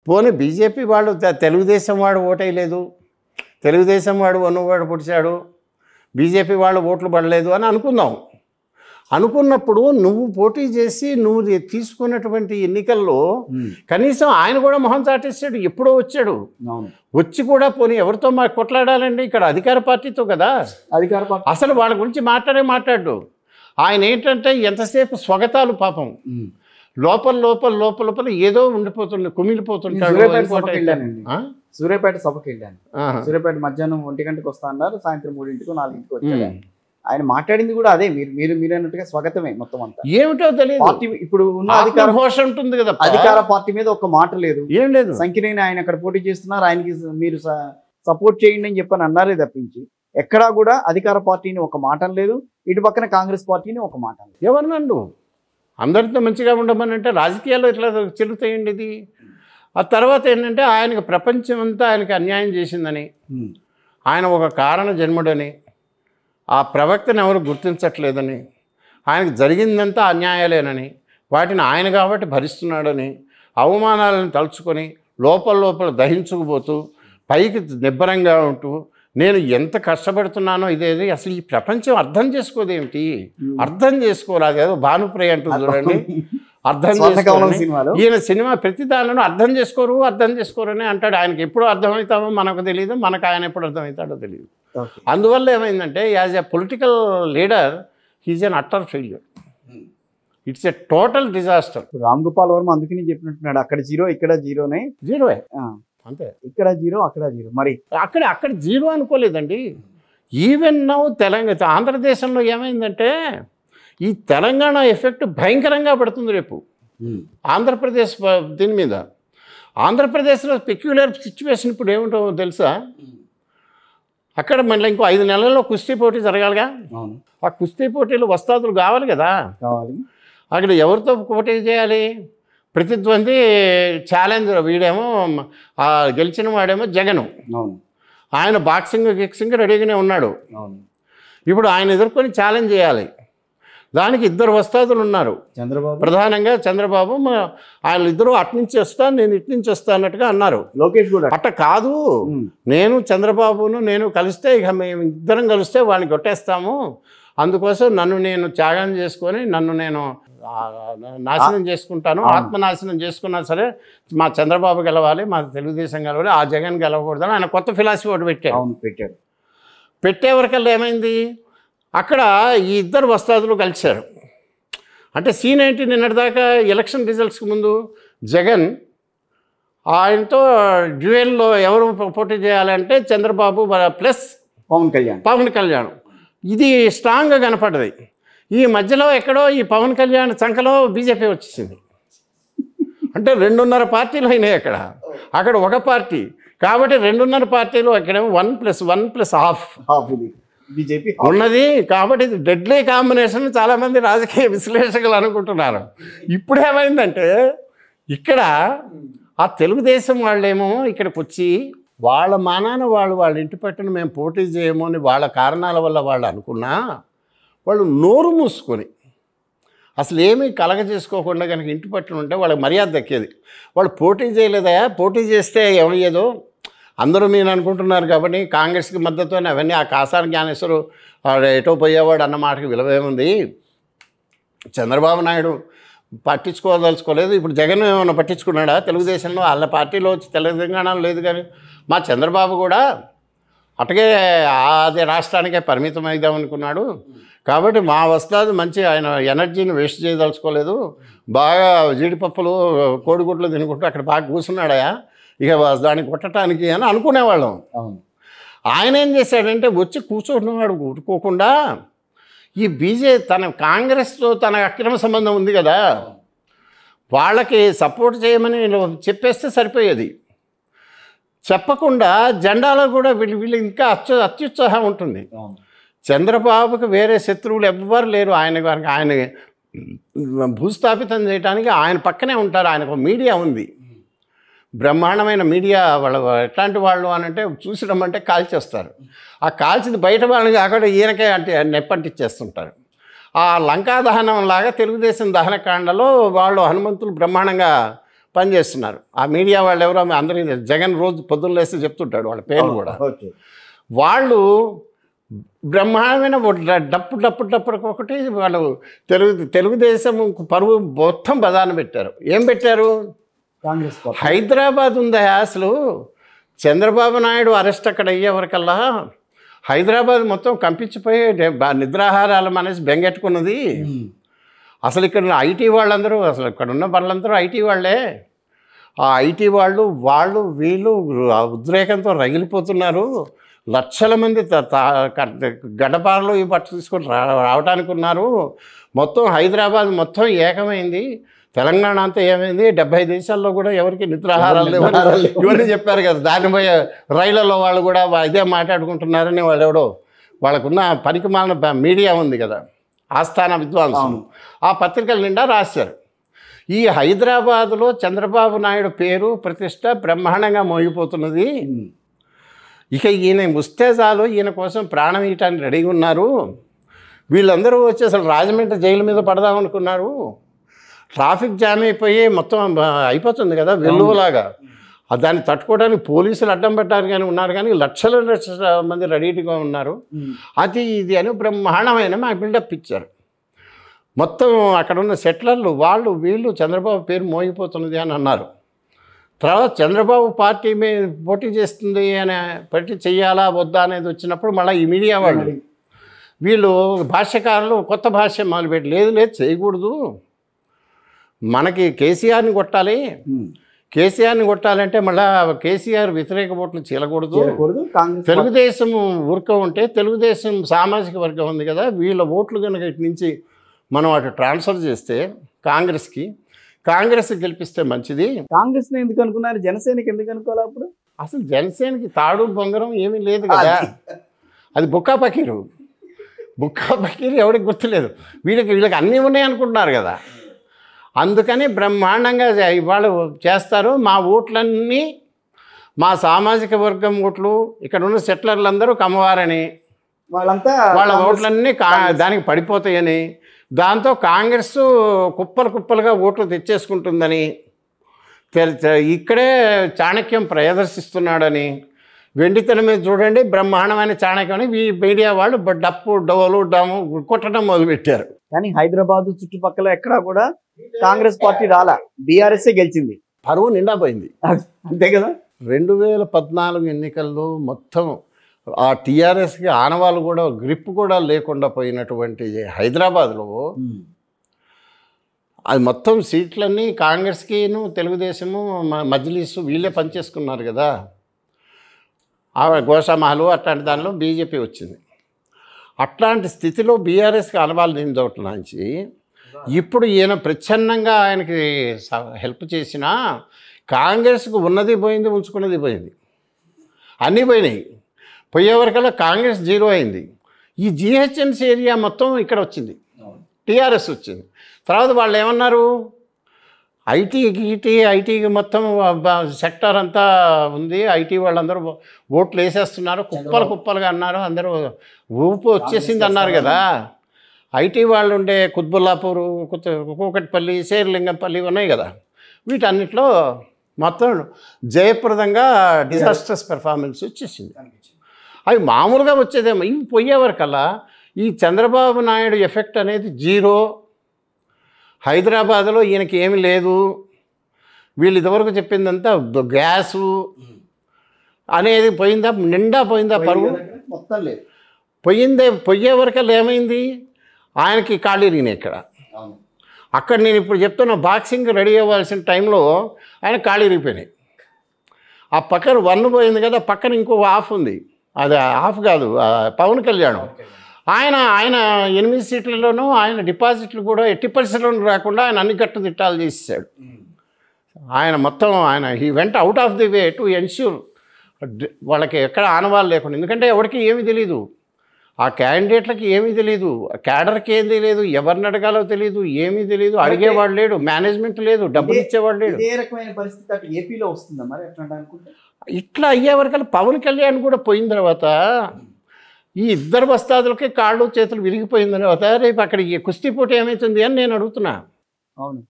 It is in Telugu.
పోనీ బీజేపీ వాళ్ళు తె- తెలుగుదేశం వాడు ఓటేయలేదు తెలుగుదేశం వాడు వన్నువాడు పుడిచాడు బీజేపీ వాళ్ళు ఓట్లు పడలేదు అని అనుకుందాం అనుకున్నప్పుడు నువ్వు పోటీ చేసి నువ్వు నీ- తీసుకున్నటువంటి ఎన్నికల్లో ఉమ్, కనీసం ఆయన కూడా మొహం చాటేస్తాడు ఎప్పుడో వచ్చాడు అవును వచ్చి కూడా పోనీ ఎవరితో మాకు కొట్లాడాలండి ఇక్కడ అధికార పార్టీతో కదా అధికార పార్టీ అసలు వాళ్ళ గురించి మాట్లాడే మాట్లాడు ఆయన ఏంటంటే ఎంతసేపు స్వగతాలు పాపం ఉమ్. లోపల లోపల లోపల లోపల ఏదో ఉండిపోతుంది కుమిలిపోతుంటాడు సూర్యాపేట ఇంకోటి సభకి వెళ్ళానండి ఆ? సూర్యాపేట సభకి వెళ్ళాను ఆహా. సూర్యాపేట మధ్యాహ్నం ఒంటి గంటకు వస్తా అన్నారు సాయంత్రం మూడింటికి నాలుగింటికి వచ్చాడు ఉమ్. ఆయన మాట్లాడింది కూడా అదే మీరు మీరు మీరు అన్నట్టుగా స్వాగతమే మొత్తం అంతా ఏమిటో తెలియదు పార్టీ ఇప్పుడు ఉన్న అధికార ఘోష ఉంటుంది కదా అధికార పార్టీ మీద ఒక మాట లేదు ఏం లేదు సంఖ్యనైన ఆయన అక్కడ పోటీ చేస్తున్నారు ఆయనకి మీరు సపోర్ట్ చేయండి అని చెప్పని అన్నారే తప్పించి ఎక్కడా కూడా అధికార పార్టీని ఒక మాట లేదు ఇటు పక్కన కాంగ్రెస్ పార్టీని ఒక మాట లేదు ఎవరినండు అందరితో మంచిగా ఉండమని అంటే రాజకీయాల్లో ఇట్లా చెల్లుతాయండి ఇది ఆ తర్వాత ఏంటంటే ఆయనకు ప్రపంచం అంతా ఆయనకి అన్యాయం చేసిందని ఆయన ఒక కారణ జన్ముడని ఆ ప్రవక్తను ఎవరు గుర్తించట్లేదని ఆయనకు జరిగిందంతా అన్యాయాలేనని వాటిని ఆయన కాబట్టి భరిస్తున్నాడని అవమానాలను తలుచుకొని లోపల లోపల దహించుకుపోతూ పైకి నిబ్బరంగా ఉంటూ నేను ఎంత కష్టపడుతున్నానో ఇదేది అసలు ఈ ప్రపంచం అర్థం చేసుకోదేమిటి అర్థం చేసుకోరాదు ఏదో భానుప్రియ అంటుంది చూడండి అర్థం స్వర్ణకమలం చేసుకోరని. సినిమాలో ఈయన సినిమా ప్రతి దానిలో అర్థం చేసుకోరు అర్థం చేసుకోరు అని అంటాడు ఆయనకి ఎప్పుడు అర్థమవుతామో మనకు తెలియదు మనకు ఆయన ఎప్పుడు అర్థమవుతాడో తెలియదు ఓకే. అందువల్ల ఏమైందంటే as a political leader he's an utter failure it's a total disaster ఇప్పుడు రామ్ గోపాల్ వర్మ అందుకని చెప్పినట్టున్నాడు అక్కడ జీరో ఇక్కడ జీరోనే జీరోయే ఆ, అంతే ఇక్కడ జీరో అక్కడ జీరో మరి అక్కడ అక్కడ జీరో అనుకోలేదండి ఈవెన్ నౌ తెలంగాణ ఆంధ్రదేశంలో ఏమైందంటే ఈ తెలంగాణ ఎఫెక్ట్ భయంకరంగా పడుతుంది రేపు ఆంధ్రప్రదేశ్ ప- దీని మీద ఆంధ్రప్రదేశ్లో పెక్యులర్ సిచ్యువేషన్ ఇప్పుడు ఏమిటో తెలుసా అక్కడ మళ్ళీ ఇంకో ఐదు నెలల్లో కుస్తీ పోటీ జరగాలిగా అవును ఆ కుస్తీ పోటీలు వస్తాదులు కావాలి కదా కావాలి అక్కడ ఎవరితో పోటీ చేయాలి ప్రతిద్వంది ఛాలెంజ్ వీడేమో ఆ గెలిచిన వాడేమో జగను అవును ఆయన బాక్సింగ్ గిక్సింగ్ రెడీగానే ఉన్నాడు అవును ఇప్పుడు ఆయన ఎదుర్కొని ఛాలెంజ్ చేయాలి దానికి ఇద్దరు వస్తాదులు ఉన్నారు చంద్రబాబు ప్రధానంగా చంద్రబాబు మా- ఆయన ఇద్దరు అట్నుంచి వస్తాను నేను ఇటు నుంచి వస్తా అన్నట్టుగా అన్నారు లోకేష్ కూడా అట్ట కాదు ఉమ్, నేను చంద్రబాబును నేను కలిస్తే ఇక మేము ఇద్దరం కలిస్తే వాడిని కొట్టేస్తాము అందుకోసం నన్ను నేను త్యాగం చేసుకొని నన్ను నేను ఆ, నాశనం చేసుకుంటాను అవును. ఆత్మనాశనం చేసుకున్నా సరే మా చంద్రబాబు గెలవాలి మా తెలుగుదేశం గెలవాలి ఆ జగన్ గెలవకూడదని ఆయన కొత్త ఫిలాసఫీ ఒకటి పెట్టాడు అవును పెట్టాడు పెట్టే వరకల్లా ఏమైంది అక్కడ ఈ ఇద్దరు వస్తాదులు కలిశారు అంటే సీన్ ఏంటి నిన్నటిదాకా ఎలక్షన్ రిజల్ట్స్కి ముందు జగన్ ఆయనతో డ్యూయల్లో ఎవరు పో- పోటీ చేయాలంటే చంద్రబాబు వ- ప్లస్ పవన్ కళ్యాణ్ పవన్ కళ్యాణ్ ఇది స్ట్రాంగ్గా కనపడ్డది ఈ మధ్యలో ఎక్కడో ఈ పవన్ కళ్యాణ్ సంఖలో బీజేపీ వచ్చేసింది అంటే రెండున్నర పార్టీలు అయినాయి అక్కడ అక్కడ ఒక పార్టీ కాబట్టి రెండున్నర పార్టీలు అక్కడేమో one plus one plus half half ఇది బీజేపీ ఉన్నది కాబట్టి ఇది డెడ్లీ కాంబినేషన్ చాలామంది రాజకీయ విశ్లేషకులు అనుకుంటున్నారు ఇప్పుడు ఏమైందంటే ఇక్కడ ఆ తెలుగుదేశం వాళ్ళేమో ఇక్కడికి వచ్చి వాళ్ళ మానాన వాళ్ళు వాళ్ళ ఇంటి పట్టున మేము పోటీ చేయము అని వాళ్ళ కారణాల వల్ల వాళ్ళు అనుకున్నా వాళ్ళు నోరు మూసుకొని అసలు ఏమీ కలగ చేసుకోకుండా కనుక ఇంటి పట్టున ఉంటే వాళ్ళకి మర్యాద దక్కేది వాళ్ళు పోటీ చేయలేదయా పోటీ చేస్తే ఏమయ్యేదో అందరూ మీరు అనుకుంటున్నారు కాబట్టి కాంగ్రెస్కి మద్దతు అని అవన్నీ ఆ కాసార జ్ఞానేశ్వరు వాడు ఎటో పోయేవాడు అన్న మాటకి విలువేముంది చంద్రబాబు నాయుడు పట్టించుకోదలుచుకోలేదు ఇప్పుడు జగన్ ఏమైనా పట్టించుకున్నాడా తెలుగుదేశంలో వాళ్ళ పార్టీలో వచ్చి తెలంగాణలో లేదు కానీ మా చంద్రబాబు కూడా అటుగే అదే రాష్ట్రానికే పరిమితం అయిదాం అనుకున్నాడు కాబట్టి మా వస్తాది మంచి ఆయన ఎనర్జీని వేస్ట్ చేయదలుచుకోలేదు బాగా జీడిపప్పులు కోడిగుడ్లు తినుకుంటూ అక్కడ బాగా కూర్చున్నాడయా ఇక దాన్ని కొట్టడానికి అని అనుకునేవాళ్ళం అవును ఆయన ఏం చేశాడంటే వచ్చి కూర్చున్నవాడు ఊరుకోకుండా ఈ బీజే తన కాంగ్రెస్తో తన అక్రమ సంబంధం ఉంది కదా వాళ్ళకి సపోర్ట్ చేయమని చెప్పేస్తే సరిపోయేది చెప్పకుండా జెండాలో కూడా వీళ్ళు వీళ్ళు ఇంకా అత్యు అత్యుత్సాహం ఉంటుంది అవును చంద్రబాబుకి వేరే శత్రువులు ఎవ్వరు లేరు ఆయన కనుక ఆయన భూస్థాపితం చేయడానికి ఆయన పక్కనే ఉంటారు ఆయనకు మీడియా ఉంది బ్రహ్మాండమైన మీడియా వాళ్ళ ఎట్లాంటి వాళ్ళు అని అంటే చూసిరమ్మంటే కాల్చేస్తారు ఆ కాల్చింది బయట వాళ్ళని కాకుండా ఈయనకే అంటే నెప్పంటిచ్చేస్తుంటారు ఆ లంకా దహనం లాగా తెలుగుదేశం దహనకాండలో వాళ్ళు హనుమంతులు బ్రహ్మాండంగా పనిచేస్తున్నారు ఆ మీడియా వాళ్ళు ఎవరో మీ అందరికీ తెలుసు. జగన్ రోజు పొద్దున్న లేస్తే చెప్తుంటాడు వాళ్ళ పేర్లు కూడా ఓకే వాళ్ళు బ్రహ్మాండమైన ఓ డ- డప్పు డప్పు డప్పు ఒకటి వాళ్ళు తెలుగు తెలుగుదేశం పరువు మొత్తం బదాన పెట్టారు ఏం పెట్టారు కాంగ్రెస్ పార్టీ హైదరాబాద్ ఉందా అసలు చంద్రబాబు నాయుడు అరెస్ట్ అక్కడ అయ్యే వరకల్లా హైదరాబాద్ మొత్తం కంపించిపోయి డే- బా- నిద్రాహారాలు అనేసి బెంగెట్టుకున్నది అసలు ఇక్కడ ఐటీ వాళ్ళందరూ అసలు ఇక్కడ ఉన్న వాళ్ళందరూ ఐటీ వాళ్ళే ఆ ఐటీ వాళ్ళు వాళ్ళు వీళ్ళు ఆ ఉద్రేకంతో రగిలిపోతున్నారు లక్షల మంది త- త- క- గడపారలు ఈ పట్టు తీసుకొని రా రావడానికి ఉన్నారు మొత్తం హైదరాబాద్ మొత్తం ఏకమైంది తెలంగాణ అంతా ఏమైంది డెబ్బై దేశాల్లో కూడా ఎవరికి నిద్రాహారాలు లేవు నిద్రాహారాలు లేవు. ఇవన్నీ చెప్పారు కదా దాని పోయే రైళ్లలో వాళ్ళు కూడా వా- ఇదే మాట్లాడుకుంటున్నారని వాళ్ళు ఎవడో వాళ్ళకున్న పనికి మాలిన మీడియా ఉంది కదా ఆస్థాన విద్వాంసం అవును. ఆ పత్రికల నిండా రాశారు ఈ హైదరాబాదులో చంద్రబాబు నాయుడు పేరు ప్రతిష్ట బ్రహ్మాండంగా మోగిపోతున్నది ఇక ఈయన ముస్తేజాలు ఈయన కోసం ప్రాణం ఇయటానికి రెడీగా ఉన్నారు వీళ్ళందరూ వచ్చి అసలు రాజమండ్రి జైలు మీద పడదామనుకున్నారు ట్రాఫిక్ జామ్ అయిపోయి మొత్తం బ- అయిపోతుంది కదా వెల్లువలాగా ఆ దాన్ని తట్టుకోవడానికి పోలీసులు అడ్డం పెట్టారు కానీ ఉన్నారు కానీ లక్షల లక్షల మంది రెడీగా ఉన్నారు అది ఇది అని బ్రహ్మాండమైన మా బిల్డప్ ఇచ్చారు మొత్తం అక్కడ ఉన్న సెటిలర్లు వాళ్ళు వీళ్ళు చంద్రబాబు పేరు మోగిపోతున్నది అని అన్నారు తర్వాత చంద్రబాబు పార్టీ మీద పోటీ చేస్తుంది అని పోటీ చెయ్యాలా వద్దా అనేది వచ్చినప్పుడు మళ్ళీ ఈ మీడియా వాళ్ళు వీళ్ళు భాష్యకారులు కొత్త భాష్యం మొదలుపెట్టి లేదు లేదు చేయకూడదు మనకి కేసీఆర్ని కొట్టాలి కేసీఆర్ని కొట్టాలంటే మళ్ళీ కేసీఆర్ వ్యతిరేక ఓట్లు చీలకూడదు చేయకూడదు కాంగ్రెస్ పార్టీ- తెలుగుదేశం ఊరిక ఉంటే తెలుగుదేశం సామాజిక వర్గం ఉంది కదా వీళ్ళ ఓట్లు కనుక ఇటు నుంచి మనం అటు ట్రాన్స్ఫర్ చేస్తే కాంగ్రెస్కి కాంగ్రెస్ గెలిపిస్తే మంచిది కాంగ్రెస్ ని ఎందుకు అనుకున్నారు జనసేనకి ఎందుకు అనుకోవాలి అప్పుడు అసలు జనసేనకి తాడు బొంగరం ఏమీ లేదు కదా అది బుక్కా పకీరు బుక్కా పకీరు ఎవరికి గుర్తులేదు వీళ్ళకి వీళ్ళకి అన్నీ ఉన్నాయి అనుకుంటున్నారు కదా అందుకని బ్రహ్మాండంగా జ- ఇవాళ చేస్తారు మా ఓట్లన్నీ మా సామాజిక వర్గం ఓట్లు ఇక్కడ ఉన్న సెటిలర్లందరూ కమ్మవారని వాళ్ళంతా వాళ్ళ కాంగ్రెస్- ఓట్లన్నీ కా దానికి పడిపోతాయని దాంతో కాంగ్రెస్ కుప్పలు కుప్పలుగా ఓట్లు తెచ్చేసుకుంటుందని తె- తె- ఇక్కడే చాణక్యం ప్రదర్శిస్తున్నాడని వెండితెర మీద చూడండి బ్రహ్మాండమైన చాణక్యం అని ఈ మీడియా వాళ్ళు బ- డప్పు డోలు డమ్ము కొట్టడం మొదలుపెట్టారు కానీ హైదరాబాద్ చుట్టుపక్కల ఎక్కడా కూడా కాంగ్రెస్ పార్టీ రాలా బీఆర్ఎస్ గెలిచింది పరువు నిండా పోయింది అంతే కదా రెండు వేల పద్నాలుగు ఎన్నికల్లో మొత్తం ఆ టీఆర్ఎస్కి ఆనవాళ్ళు కూడా గ్రిప్ కూడా లేకుండా పోయినటువంటి హైదరాబాద్లో అది మొత్తం సీట్లన్నీ కాంగ్రెస్కిను తెలుగుదేశము మ- మజ్లీసు వీళ్ళే పనిచేసుకున్నారు కదా ఆ గోషామహలు అట్లాంటి దానిలో బీజేపీ వచ్చింది అట్లాంటి స్థితిలో బీఆర్ఎస్కి అనవాళ్ళు నేను చోట్ల నుంచి ఇప్పుడు ఈయన ప్రచ్ఛన్నంగా ఆయనకి స- హెల్ప్ చేసినా కాంగ్రెస్కు ఉన్నది పోయింది ఉంచుకున్నది పోయింది అన్నీ పోయినాయి పోయే వరకల్లా కాంగ్రెస్ జీరో అయింది ఈ జిహెచ్ఎంసీ ఏరియా మొత్తం ఇక్కడ వచ్చింది టీఆర్ఎస్ వచ్చింది తర్వాత వాళ్ళు ఏమన్నారు ఐటీకి ఈటీ ఐటీకి మొత్తం సెక్టర్ అంతా ఉంది ఐటీ వాళ్ళందరూ ఓట్లు వేసేస్తున్నారు కుప్పలు కుప్పలుగా అన్నారు అందరూ ఊపు వచ్చేసింది అన్నారు కదా ఐటీ వాళ్ళు ఉండే కుత్బుల్లాపూర్ కుత్ కూకట్పల్లి శేర్లింగంపల్లి ఉన్నాయి కదా వీటన్నిటిలో మొత్తం జయప్రదంగా డిజాస్టర్స్ పెర్ఫార్మెన్స్ వచ్చేసింది అవి మామూలుగా వచ్చేదేమో ఇవి పోయేవరకల్లా ఈ చంద్రబాబు నాయుడు ఎఫెక్ట్ అనేది జీరో హైదరాబాద్లో ఈయనకి ఏమీ లేదు వీళ్ళు ఇదివరకు చెప్పిందంతా ద- గ్యాసు అనేది పోయిందా నిండా పోయిందా పరువు మొత్తం లేదు పోయిందే పోయే వరకల్లా ఏమైంది ఆయనకి కాళ్ళు ఇరిగినాయి ఇక్కడ అవును అక్కడ నేను ఇప్పుడు చెప్తున్న బాక్సింగ్ రెడీ అవ్వాల్సిన టైంలో ఆయన కాళ్ళు ఇరిగిపోయినాయి ఆ పక్కన వన్ పోయింది కదా పక్కన ఇంకో హాఫ్ ఉంది అది హాఫ్ కాదు ఆ పవన్ కళ్యాణ్ ఆయన ఆయన ఎనిమిది సీట్లలోనూ ఆయన డిపాజిట్లు కూడా ఎట్టి పరిస్థితుల్లో రాకుండా ఆయన అన్ని కట్టు దిట్టాలు చేసేసాడు ఆయన మొత్తం ఆయన he went out of the way to ensure వాళ్ళకి ఎక్కడ ఆనవాళ్ళు లేకుండా ఎందుకంటే ఎవరికి ఏమీ తెలియదు ఆ క్యాండిడేట్లకి ఏమీ తెలియదు క్యాడర్కి ఏం తెలియదు ఎవరిని అడగాలో తెలియదు ఏమీ తెలియదు అడిగేవాడు లేడు మేనేజ్మెంట్ లేదు డబ్బులు ఇచ్చేవాడు లేడు ఇదే రకమైన పరిస్థితి అటు ఏపీలో వస్తుందా మరి ఎట్లా అనుకుంటే ఇట్లా అయ్యే వరకల్లా పవన్ కళ్యాణ్ కూడా పోయిన తర్వాత ఈ ఇద్దరు వస్తాదులకి కాళ్ళు చేతులు విరిగిపోయిన తర్వాత రేపు అక్కడ ఈ కుస్తీ పోటీ ఏమవుతుంది అని నేను అడుగుతున్నా అవును